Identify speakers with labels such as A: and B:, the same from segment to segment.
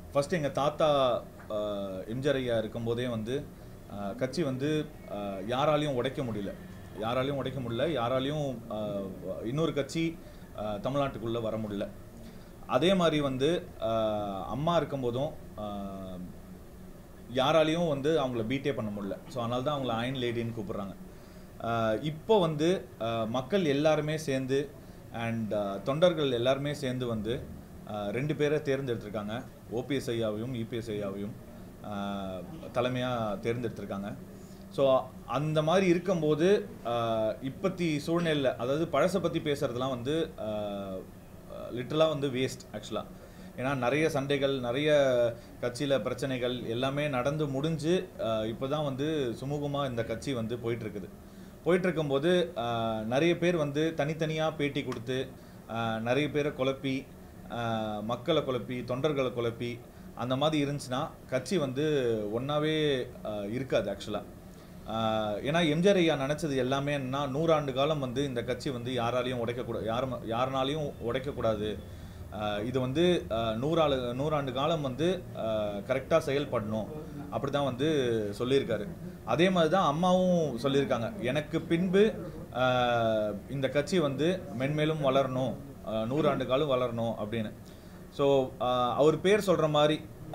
A: First எங்கள் தாத்தா ஆஹ், எம்ஜிஆர் ஐயா இருக்கும்போதே வந்து ஆஹ், கட்சி வந்து ஆஹ், யாராலையும் உடைக்க முடியல யாராலையும் உடைக்க முடியல யாராலையும் ஆஹ், இன்னொரு கட்சி ஆஹ், தமிழ்நாட்டுக்குள்ளே வர முடியல அதே மாதிரி வந்து ஆஹ், அம்மா இருக்கும்போதும் ஆஹ், யாராலையும் வந்து அவங்கள பீட்டே பண்ண முடியல ஸோ அதனால தான் அவங்கள அயன் லேடின்னு கூப்பிடுறாங்க ஆஹ் இப்போ வந்து ஆஹ் மக்கள் எல்லாருமே சேர்ந்து அண்ட் தொண்டர்கள் எல்லாருமே சேர்ந்து வந்து ஆஹ் ரெண்டு பேரை தேர்ந்தெடுத்திருக்காங்க ஓபிஎஸ் ஐயாவையும் இபிஎஸ் ஐயாவையும் தலைமையாக தேர்ந்தெடுத்திருக்காங்க ஸோ அந்த மாதிரி இருக்கும்போது ஆஹ் இப்பத்தி சூழ்நிலை அதாவது பழசை பற்றி பேசுறதுலாம் வந்து லிட்டரலாக வந்து வேஸ்ட் ஆக்சுவலாக ஏன்னா நிறைய சண்டைகள் நிறைய கட்சியில் பிரச்சனைகள் எல்லாமே நடந்து முடிஞ்சு இப்போ தான் வந்து சுமூகமாக இந்த கட்சி வந்து போயிட்டு இருக்குது போயிட்டு இருக்கும்போது ஆஹ், நிறைய பேர் வந்து தனித்தனியாக பேட்டி கொடுத்து ஆஹ், நிறைய பேரை குழப்பி ஆஹ், மக்களை குழப்பி தொண்டர்களை குழப்பி அந்த மாதிரி இருந்துச்சுன்னா கட்சி வந்து ஒன்றாவே இருக்காது ஆக்சுவலாக ஆஹ் ஏன்னா எம்ஜிஆர் ஐயா நினச்சது எல்லாமே என்னன்னா நூறாண்டு காலம் வந்து இந்த கட்சி வந்து யாராலையும் உடைக்கக்கூடாது யாரும் யாருனாலையும் உடைக்கக்கூடாது ஆஹ் இது வந்து ஆஹ் நூறாளு நூறாண்டு காலம் வந்து கரெக்டாக செயல்படணும் அப்படி தான் வந்து சொல்லியிருக்காரு அதே மாதிரி தான் அம்மாவும் சொல்லியிருக்காங்க எனக்கு பின்பு ஆஹ் இந்த கட்சி வந்து மென்மேலும் வளரணும் ஆஹ் நூறாண்டு காலம் வளரணும் அப்படின்னு ஸோ அவர் பேர் சொல்கிற மாதிரி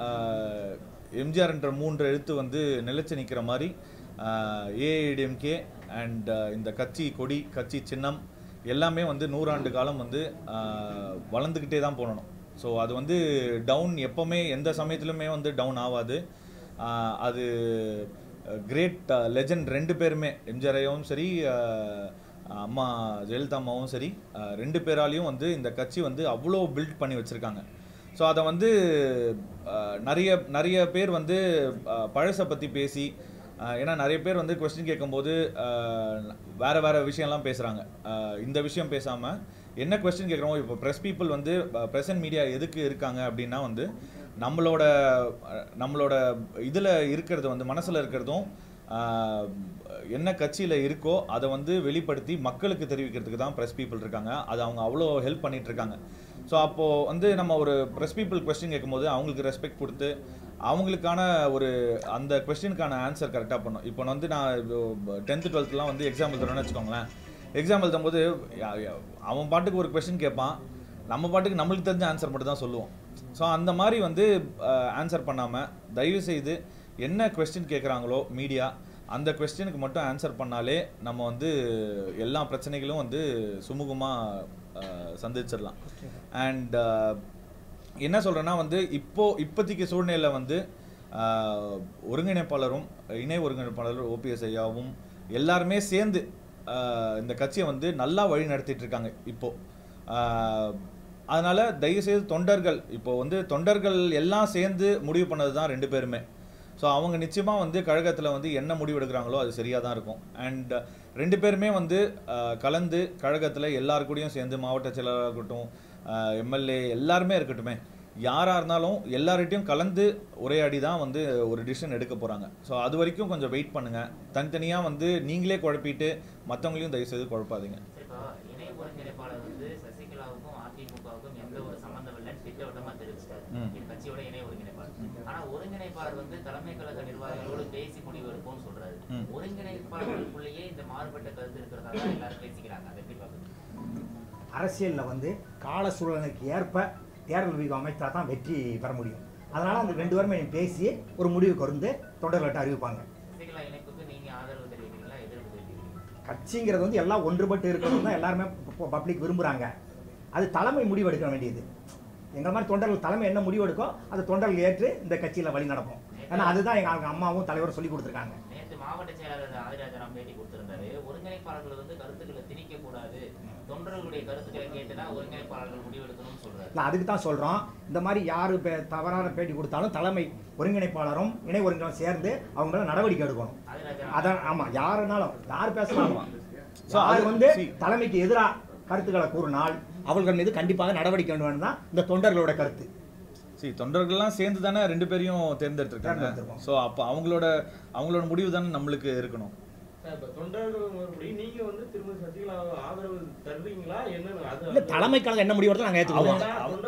A: எம்ஜிஆர்ன்ற மூன்று எழுத்து வந்து நிலைச்சு நிற்கிற மாதிரி ஏஐடிஎம்கே அண்ட் இந்த கட்சி கொடி கட்சி சின்னம் எல்லாமே வந்து நூறாண்டு காலம் வந்து ஆஹ், வளர்ந்துக்கிட்டே தான் போகணும் ஸோ அது வந்து டவுன் எப்போவுமே எந்த சமயத்துலையுமே வந்து டவுன் ஆகாது ஆஹ், அது கிரேட் லெஜண்ட் ரெண்டு பேருமே எம்ஜிஆர் ஐயாவும் சரி ஆஹ், அம்மா ஜெயலலிதா அம்மாவும் சரி ஆஹ், ரெண்டு பேராலையும் வந்து இந்த கட்சி வந்து அவ்வளோ பில்ட் பண்ணி வச்சுருக்காங்க ஸோ அதை வந்து ஆஹ், நிறைய நிறைய பேர் வந்து ஆஹ், பழசை பற்றி பேசி ஆஹ், ஏன்னா நிறைய பேர் வந்து கொஸ்டின் கேட்கும்போது ஆஹ், வேற வேற விஷயம்லாம் பேசுகிறாங்க இந்த விஷயம் பேசாமல் என்ன கொஸ்டின் கேட்குறோம் இப்போ ப்ரெஸ் பீப்புள் வந்து ப்ரெசன்ட் மீடியா எதுக்கு இருக்காங்க அப்படின்னா வந்து நம்மளோட அஹ், நம்மளோட இதில் இருக்கிறது வந்து மனசில் இருக்கிறதும் ஆஹ், என்ன கட்சியில் இருக்கோ அதை வந்து வெளிப்படுத்தி மக்களுக்கு தெரிவிக்கிறதுக்கு தான் ப்ரெஸ் பீப்புள் இருக்காங்க அது அவங்க அவ்வளோ ஹெல்ப் பண்ணிட்டு இருக்காங்க ஸோ அப்போது வந்து நம்ம ஒரு ப்ரெஸ் பீப்புள் கொஸ்டின் கேட்கும்போது அவங்களுக்கு ரெஸ்பெக்ட் கொடுத்து அவங்களுக்கான ஒரு அந்த கொஸ்டினுக்கான ஆன்சர் கரெக்டாக பண்ணும் இப்போ வந்து நான் டென்த்து டுவெல்த்லாம் வந்து எக்ஸாம் எழுதுறேன்னு வச்சுக்கோங்களேன் எக்ஸாம் எழுதும்போது யா- யா- அவன் பாட்டுக்கு ஒரு கொஸ்டின் கேட்பான் நம்ம பாட்டுக்கு நம்மளுக்கு தெரிஞ்ச ஆன்சர் மட்டும் தான் சொல்லுவோம் ஸோ அந்த மாதிரி வந்து ஆன்சர் பண்ணாமல் தயவு செய்து என்ன கொஸ்டின் கேட்குறாங்களோ மீடியா அந்த கொஸ்டினுக்கு மட்டும் ஆன்சர் பண்ணாலே நம்ம வந்து எல்லா பிரச்சனைகளும் வந்து சுமூகமாக சந்திச்சிடலாம் அண்ட் என்ன சொல்கிறேன்னா வந்து இப்போ இப்போதைக்கு சூழ்நிலை வந்து ஆஹ், ஒருங்கிணைப்பாளரும் இணை ஒருங்கிணைப்பாளரும் ஓபிஎஸ் ஐயாவும் எல்லாருமே சேர்ந்து ஆஹ், இந்த கட்சியை வந்து நல்லா வழி நடத்திட்டு இருக்காங்க இப்போ ஆஹ், அதனால தயவுசெய்து தொண்டர்கள் இப்போ வந்து தொண்டர்கள் எல்லாம் சேர்ந்து முடிவு பண்ணது தான் ரெண்டு பேருமே ஸோ அவங்க நிச்சயமாக வந்து கழகத்தில் வந்து என்ன முடிவு எடுக்கிறாங்களோ அது சரியாக தான் இருக்கும் அண்ட் ரெண்டு பேருமே வந்து ஆஹ், கலந்து கழகத்தில் எல்லார் கூடயும் சேர்ந்து மாவட்ட செயலாளராக இருக்கட்டும் எம்எல்ஏ எல்லாருமே இருக்கட்டுமே யாராக இருந்தாலும் எல்லார்கிட்டையும் கலந்து உரையாடி தான் வந்து ஒரு டிசிஷன் எடுக்க போகிறாங்க ஸோ அது வரைக்கும் கொஞ்சம் வெயிட் பண்ணுங்கள் தனித்தனியாக வந்து நீங்களே குழப்பிட்டு மற்றவங்களையும் தயவுசெய்து குழப்பாதீங்க
B: சரிப்பா இணை ஒருங்கிணைப்பாளர் வந்து சசிகலாவுக்கும் அதிமுகவுக்கும் எந்த ஒரு சம்பந்தம் இல்லைன்னு திட்டவட்டமா தெரிவிச்சிட்டாரு
A: ம்.
B: இந்த கட்சியோட இணை ஒருங்கிணைப்பாளர் ஆனா ஒருங்கிணைப்பாளர் வந்து தலைமை கழக நிர்வாகிகளோடு பேசி முடிவு எடுப்போம்னு சொல்றாரு
A: ம்.
B: ஒருங்கிணைப்பாளர்களுக்குள்ளேயே இந்த மாறுபட்ட கருத்து இருக்கிறதா தான் எல்லாரும் பேசிக்கிறாங்க அதை எப்படி பாக்குறீங்க
C: அரசியலில் வந்து கால சூழலுக்கு ஏற்ப தேர்தல் வியூகம் அமைத்தா தான் வெற்றி பெற முடியும் அதனால் அந்த ரெண்டு பேருமே பேசி ஒரு முடிவுக்கு வந்து தொண்டர்கள்ட்ட அறிவிப்பாங்க
B: சசிகலா இணைப்புக்கு நீங்க ஆதரவு தெரிவிக்கிறீங்களா எதிர்ப்பு தெரிவிக்கிறீங்களா
C: கட்சிங்கிறது வந்து எல்லாம் ஒன்றுபட்டு இருக்கிறது தான் எல்லாருமே பப்ளிக் விரும்புகிறாங்க அது தலைமை முடிவெடுக்க வேண்டியது எங்கள் மாதிரி தொண்டர்கள் தலைமை என்ன முடிவெடுக்கோ அது தொண்டர்கள் ஏற்று இந்த கட்சியில் வழி நடப்போம் ஏன்னா அதுதான் எங்கள் அவங்க அம்மாவும் தலைவரும் சொல்லி கொடுத்துருக்காங்க
B: நேற்று மாவட்ட செயலாளர் ஆதிராஜராம் பேட்டி கொடுத்திருந்தாரு ஒருங்கிணைப்பாளர்கள் வந்து கருத்துக்களை திணிக்க கூடாது தொண்டர்களுடைய கருத்துக்களை கேட்டுதான் ஒருங்கிணைப்பாளர்கள் முடிவெடுக்கணும்னு சொல்றாரு
C: இல்லை அதுக்கு தான் சொல்கிறோம் இந்த மாதிரி யார் பே தவறான பேட்டி கொடுத்தாலும் தலைமை ஒருங்கிணைப்பாளரும் இணை ஒருங்கிணைப்பாளரும் சேர்ந்து அவங்க மேல நடவடிக்கை எடுக்கணும்
B: ஆதிராஜராம்
C: அதான் ஆமாம் யாருனாலும் யார் பேசலாம்
A: So,
C: யார்
A: அது-
C: வந்து
A: see.
C: தலைமைக்கு எதிராக கருத்துக்களை கூறினால் அவர்கள் மீது கண்டிப்பாக நடவடிக்கை வேண்டும் தான் இந்த தொண்டர்களோட கருத்து
A: சரி தொண்டர்கள்லாம் சேர்ந்து தானே ரெண்டு பேரையும் தேர்ந்தெடுத்திருக்காங்க
C: தேர்ந்தெடுத்திருக்கோம்.
A: ஸோ அப்போ அவங்களோட அவங்களோட முடிவு தானே நம்மளுக்கு இருக்கணும்
D: சார், இப்ப தொண்டர்கள் மறுபடி நீங்க வந்து திருமதி சசிகலா ஆதரவு தருவீங்களா என்னன்னு அது
C: இல்லை தலைமை கழகம் என்ன முடிவு எடுத்தோ நாங்கள் ஏற்றுக்குவோம்
D: அதான் தொண்டர்களோட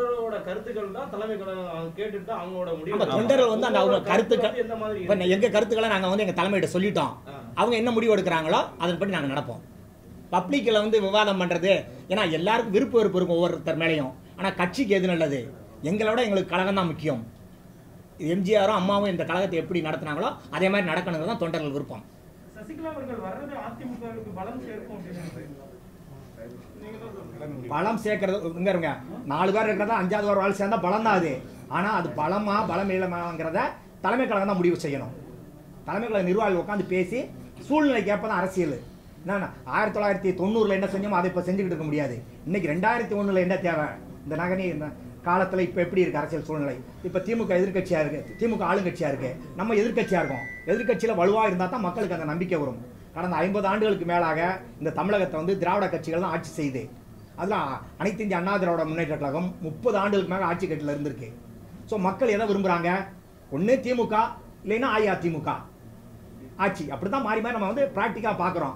D: கருத்துக்கள் தான் தலைமை கழகம் அவங்க கேட்டுட்டு தான் அவங்களோட முடிவு
C: ஆமா, தொண்டர்கள் வந்து அந்த அவங்க
D: உங்களோட
C: கருத்துக்கள்
D: வந்து எந்த மாதிரி
C: இப்போ
D: இருக்கு?
C: எங்க கருத்துக்களை நாங்க வந்து எங்க தலைமையிட்ட சொல்லிட்டோம்
D: ஆ.
C: அவங்க என்ன முடிவு எடுக்கிறாங்களோ அதன்படி நாங்க நடப்போம் பப்ளிக்கில் வந்து விவாதம் பண்றது ஏன்னா எல்லாருக்கும் விருப்ப வெறுப்பு இருக்கும் ஒவ்வொருத்தர் மேலேயும் ஆனா கட்சிக்கு எது நல்லது எங்களோட எங்களுக்கு கழகம் தான் முக்கியம் எம்ஜிஆரும் அம்மாவும் இந்த கழகத்தை எப்படி நடத்துனாங்களோ அதே மாதிரி நடக்கணுங்கிறது தான் தொண்டர்கள் விருப்பம்
E: சசிகலா அவர்கள் வர்றது அதிமுகவுக்கு பலம் சேர்க்கும் அப்படின்னு நினைக்கிறீங்களா? நீங்க தான் சொல்லுங்க.
C: பலம் சேர்க்கறது இங்க இருங்க நாலு பேர் இருக்கிறதா அஞ்சாவது ஒரு ஆள் சேர்ந்தா பலம் தான் அது ஆனா அது பலமா பலம் இல்லமாங்கிறத தலைமை கழகம் தான் முடிவு செய்யணும் தலைமை கழக நிர்வாகிகள் உட்காந்து பேசி சூழ்நிலைக்கு ஏற்ப தான் அரசியல் என்ன ஆயிரத்தி தொள்ளாயிரத்தி தொண்ணூறுல என்ன செஞ்சோமோ அதை இப்போ செஞ்சுக்கிட்டு இருக்க முடியாது இன்னைக்கு ரெண்டாயிரத்தி ஒண்ணுல என்ன தேவை இந்த நகனி இந்த காலத்துல இப்போ எப்படி இருக்கு அரசியல் சூழ்நிலை இப்போ திமுக எதிர்க்கட்சியா இருக்கு திமுக ஆளுங்கட்சியா இருக்கு நம்ம எதிர்க்கட்சியா இருக்கோம் எதிர்க்கட்சியில வலுவா இருந்தா தான் மக்களுக்கு அந்த நம்பிக்கை வரும் கடந்த ஐம்பது ஆண்டுகளுக்கு மேலாக இந்த தமிழகத்தை வந்து திராவிட கட்சிகள் தான் ஆட்சி செய்யுது அதில் அனைத்து இந்திய அண்ணா திராவிட முன்னேற்ற கழகம் முப்பது ஆண்டுகளுக்கு மேலே ஆட்சி கட்டில் இருந்திருக்கு ஸோ மக்கள் எதை விரும்புகிறாங்க ஒன்று திமுக இல்லைன்னா அஇஅதிமுக ஆட்சி அப்படி தான் மாறி மாறி நம்ம வந்து ப்ராக்டிக்காக பார்க்குறோம்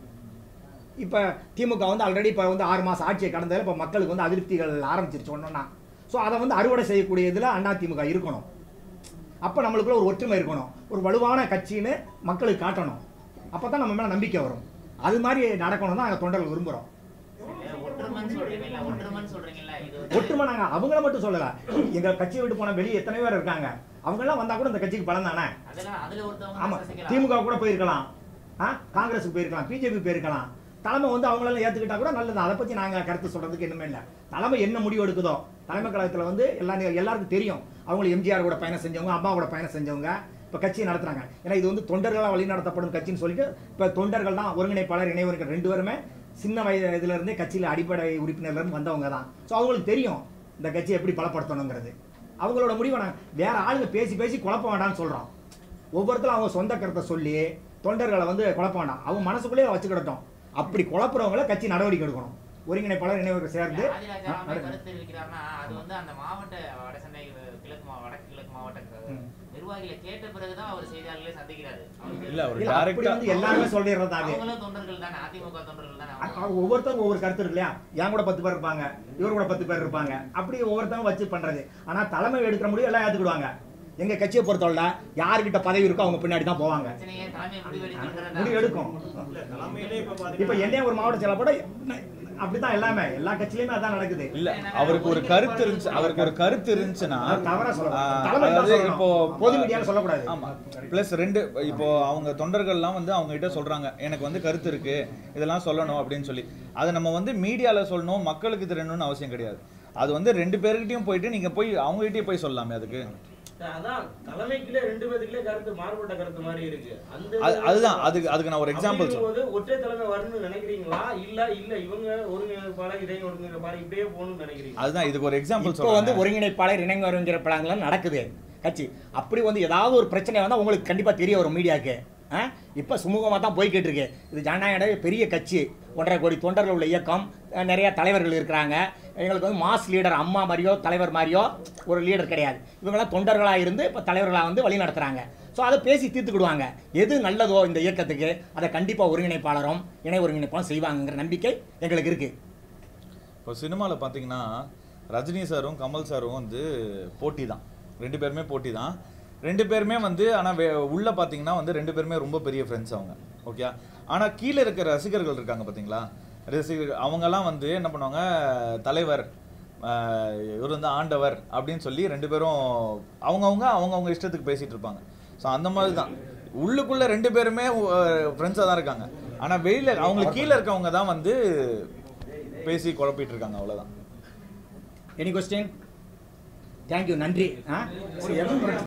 C: இப்போ திமுக வந்து ஆல்ரெடி இப்போ வந்து ஆறு மாதம் ஆட்சியை கடந்ததில் இப்போ மக்களுக்கு வந்து அதிருப்திகள் ஆரம்பிச்சிருச்சு ஒன்றுன்னா ஸோ அதை வந்து அறுவடை செய்யக்கூடிய இதில் அதிமுக இருக்கணும் அப்போ நம்மளுக்குள்ள ஒரு ஒற்றுமை இருக்கணும் ஒரு வலுவான கட்சின்னு மக்களுக்கு காட்டணும் அப்போ தான் நம்ம மேலே நம்பிக்கை வரும் அது மாதிரி நடக்கணும் தான் நாங்கள் தொண்டர்கள் விரும்புகிறோம்
B: இல்ல, ஒற்றுமைன்னு சொல்றீங்கல்ல ஒற்றுமைன்னு சொல்றீங்கல்ல இது வந்து
C: ஒற்றுமை நாங்கள் அவங்கள மட்டும் சொல்லலை எங்கள் கட்சியை விட்டு போன வெளியே எத்தனை பேர் இருக்காங்க அவங்கெல்லாம் வந்தால் கூட இந்த கட்சிக்கு பலம் தானே
B: அதெல்லாம் அதுல ஒருத்தவங்க
C: ஆமா
B: தான் சசிகலா.
C: திமுக கூட போயிருக்கலாம் ஆ காங்கிரஸுக்கு போயிருக்கலாம் பிஜேபி போயிருக்கலாம் தலைமை வந்து அவங்களெல்லாம் ஏத்துக்கிட்டா கூட நல்லது அதை பத்தி நாங்க கருத்து சொல்றதுக்கு இன்னுமே இல்லை தலைமை என்ன முடிவு எடுக்குதோ தலைமை கழகத்துல வந்து எல்லா எல்லாருக்கும் தெரியும் அவங்க எம்ஜிஆர் கூட பயணம் செஞ்சவங்க அம்மா கூட பயணம் செஞ்சவங்க இப்போ கட்சியை நடத்துறாங்க ஏன்னா இது வந்து தொண்டர்களால் வழி நடத்தப்படும் கட்சின்னு சொல்லிட்டு இப்போ தொண்டர்கள் தான் ஒருங்கிணைப்பாளர் இணைவர்கள் ரெண்டு பேருமே சின்ன வயதுல இருந்தே கட்சியில் அடிப்படை உறுப்பினர்ல இருந்து வந்தவங்க தான் ஸோ அவங்களுக்கு தெரியும் இந்த கட்சியை எப்படி பலப்படுத்தணுங்கிறது அவங்களோட முடிவை நான் வேற ஆளுங்க பேசி பேசி குழப்ப வேண்டாம்னு சொல்றோம் ஒவ்வொருத்தரும் அவங்க சொந்த கருத்தை சொல்லி தொண்டர்களை வந்து குழப்ப வேண்டாம் அவங்க மனசுக்குள்ளேயே வச்சுக்கிடட்டும் அப்படி குழப்புறவங்கள கட்சி நடவடிக்கை எடுக்கணும் ஒருங்கிணைப்பாளர் இணைவர்கள் சேர்ந்து
B: ஆதிராஜா
C: ஆ,
B: ராமே
C: நடக்கணும்.
B: கருத்து இருக்கிறாருன்னா அது வந்து அந்த மாவட்ட வடசென்னை கிழக்கு மா- வடக்கு கிழக்கு மாவட்ட க- நிர்வாகிகளை கேட்ட பிறகுதான் அவர் செய்தியாளர்களை சந்திக்கிறாரு அவருக்கு
A: இல்ல அவர்
C: இல்ல, அப்படி
A: டைரக்டா
C: வந்து எல்லாருமே சொல்லிடுறது அது
B: அவங்களும் தொண்டர்கள் தானே அதிமுக தொண்டர்கள் தானே
C: அ-
B: அவங்க.
C: அவங்க ஒவ்வொருத்தரும் ஒவ்வொரு கருத்து இருக்கு இல்லையா என் கூட பத்து பேர் இருப்பாங்க இவர் கூட பத்து பேர் இருப்பாங்க அப்படி ஒவ்வொருத்தரும் வச்சு பண்றது ஆனா தலைமை எடுக்கிற முடிவு எல்லாம் ஏத்துக்கிடுவாங்க எங்க கட்சியை பொறுத்தவரை யார்கிட்ட பதவி இருக்கோ அவங்க பின்னாடி தான் போவாங்க
B: பிரச்சனையை தலைமை முடிவெடுக்கின்றன
C: முடிவு எடுக்கும்
D: தலைமையிலே இப்ப
C: இப்ப
D: பாத்தீங்கன்னா
C: என்னைய ஒரு மாவட்ட செயலாளர் போட அப்படிதான் எல்லாமே எல்லா கட்சியிலுமே அதான் நடக்குது
A: இல்ல அவருக்கு ஒரு கருத்து இருந்துச்சு அவருக்கு ஒரு கருத்து இருந்துச்சுன்னா
C: அது தவறா
A: ஆ,
C: சொல்லக்கூடாது தலைமை தான்
A: அதாவது
C: சொல்லணும்.
A: இப்போ
C: பொது மீடியால சொல்லக்கூடாது
A: ஆமா பிளஸ் ரெண்டு இப்போ அவங்க தொண்டர்கள்லாம் வந்து அவங்க கிட்ட சொல்றாங்க எனக்கு வந்து கருத்து இருக்கு இதெல்லாம் சொல்லணும் அப்படின்னு சொல்லி அதை நம்ம வந்து மீடியால சொல்லணும் மக்களுக்கு தெரியணும்னு அவசியம் கிடையாது அது வந்து ரெண்டு பேர்கிட்டயும் போயிட்டு நீங்க போய் அவங்க கிட்டயே போய் சொல்லலாமே அதுக்கு
D: அதான் தலைமைக்குள்ளே ரெண்டு பேத்துக்குள்ளே கருத்து மாறுபட்ட கருத்து மாதிரி இருக்கு அந்த
A: அது- அதுதான் அதுக்கு அதுக்கு நான் ஒரு எக்ஸாம்பிள்
D: அப்படி
A: சொல்றேன்
D: இருக்கும்போது ஒற்றை தலைமை வரணும்னு நினைக்கிறீங்களா இல்ல இல்ல இவங்க ஒருங்கிணைப்பாளர் இதை ஒருங்கிணைப்பாளர் இப்படியே போகணும்னு நினைக்கிறீங்க
A: அதுதான் இதுக்கு ஒரு எக்ஸாம்பிள்
C: இப்போ வந்து
A: சொல்றேன்
C: ஒருங்கிணைப்பாளர் இணைங்கிற படங்கள்லாம் நடக்குது கட்சி அப்படி வந்து ஏதாவது ஒரு பிரச்சனை வந்தால் உங்களுக்கு கண்டிப்பாக தெரிய வரும் மீடியாவுக்கு இப்போ சுமூகமாக தான் போய்கிட்டு இருக்கு இது ஜனநாயக பெரிய கட்சி ஒன்றரை கோடி தொண்டர்கள் உள்ள இயக்கம் அஹ், நிறைய தலைவர்கள் இருக்கிறாங்க எங்களுக்கு வந்து மாஸ் லீடர் அம்மா மாதிரியோ தலைவர் மாதிரியோ ஒரு லீடர் கிடையாது இவங்கெல்லாம் தொண்டர்களாக இருந்து இப்போ தலைவர்களாக வந்து வழி நடத்துகிறாங்க ஸோ அதை பேசி தீர்த்துக்கிடுவாங்க எது நல்லதோ இந்த இயக்கத்துக்கு அதை கண்டிப்பாக ஒருங்கிணைப்பாளரும் இணை ஒருங்கிணைப்பாளரும் செய்வாங்கங்கிற நம்பிக்கை எங்களுக்கு இருக்குது
A: இப்போ சினிமாவில் பார்த்தீங்கன்னா ரஜினி சாரும் கமல் சாரும் வந்து போட்டி தான் ரெண்டு பேருமே போட்டி தான் ரெண்டு பேருமே வந்து ஆனால் வே உள்ளே பார்த்தீங்கன்னா வந்து ரெண்டு பேருமே ரொம்ப பெரிய ஃப்ரெண்ட்ஸ் அவங்க ஓகே ஆனால் கீழே இருக்கிற ரசிகர்கள் இருக்காங்க பார்த்தீங்களா ரசிகர்கள் அவங்கெல்லாம் வந்து என்ன பண்ணுவாங்க தலைவர் ஆஹ், இவர் வந்து ஆண்டவர் அப்படின்னு சொல்லி ரெண்டு பேரும் அவங்கவுங்க அவங்கவுங்க இஷ்டத்துக்கு பேசிகிட்டு இருப்பாங்க ஸோ அந்த மாதிரி தான் உள்ளுக்குள்ளே ரெண்டு பேருமே ஃப்ரெண்ட்ஸாக தான் இருக்காங்க ஆனால் வெளியில் அவங்களுக்கு கீழே இருக்கவங்க தான் வந்து பேசி குழப்பிட்டு இருக்காங்க அவ்வளவுதான்
C: எனி கொஸ்டின் தேங்க்யூ நன்றி ஆ சரி, எதுவும் பிரச்சனை